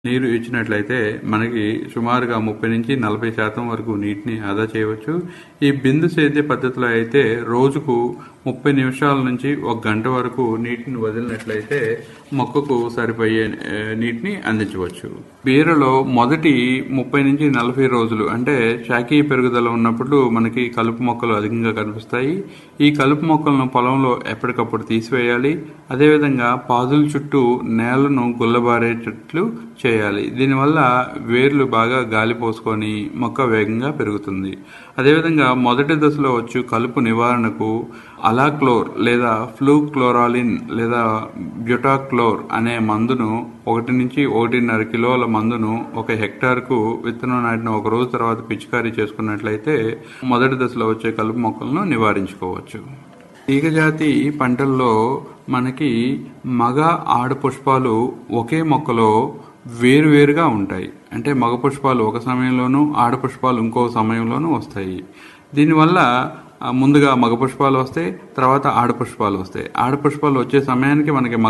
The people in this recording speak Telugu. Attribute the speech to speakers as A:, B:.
A: నీరు ఇచ్చినట్లయితే మనకి సుమారుగా ముప్పై నుంచి నలభై శాతం వరకు నీటిని ఆదా చేయవచ్చు ఈ బిందు సేద్య పద్ధతిలో అయితే రోజుకు ముప్పై నిమిషాల నుంచి ఒక గంట వరకు నీటిని వదిలినట్లయితే మొక్కకు సరిపోయే ఆ, నీటిని అందించవచ్చు బీరలో మొదటి ముప్పై నుంచి నలభై రోజులు అంటే శాఖీయ పెరుగుదల ఉన్నప్పుడు మనకి కలుపు మొక్కలు అధికంగా కనిపిస్తాయి ఈ కలుపు మొక్కలను పొలంలో ఎప్పటికప్పుడు తీసివేయాలి అదేవిధంగా పాదుల చుట్టూ నేలను గుల్లబారేటట్లు చేయాలి దీనివల్ల వేర్లు బాగా గాలి పోసుకొని మొక్క వేగంగా పెరుగుతుంది అదేవిధంగా మొదటి దశలో వచ్చు కలుపు నివారణకు అలాక్లోర్ లేదా ఫ్లూక్లోరాలిన్ లేదా బ్యూటాక్లోర్ అనే మందును ఒకటి నుంచి ఒకటిన్నర కిలోల మందును ఒక హెక్టార్కు విత్తనం నాటిన ఒక రోజు తర్వాత పిచికారీ చేసుకున్నట్లయితే మొదటి దశలో వచ్చే కలుపు మొక్కలను నివారించుకోవచ్చు తీగజాతి పంటల్లో మనకి మగ ఆడ పుష్పాలు ఒకే మొక్కలో వేరువేరుగా ఉంటాయి అంటే మగ పుష్పాలు ఒక సమయంలోనూ ఆడ పుష్పాలు ఇంకో సమయంలోనూ వస్తాయి దీనివల్ల ఆ, ముందుగా మగ పుష్పాలు వస్తాయి తర్వాత ఆడ పుష్పాలు వస్తాయి ఆడ పుష్పాలు వచ్చే సమయానికి మనకి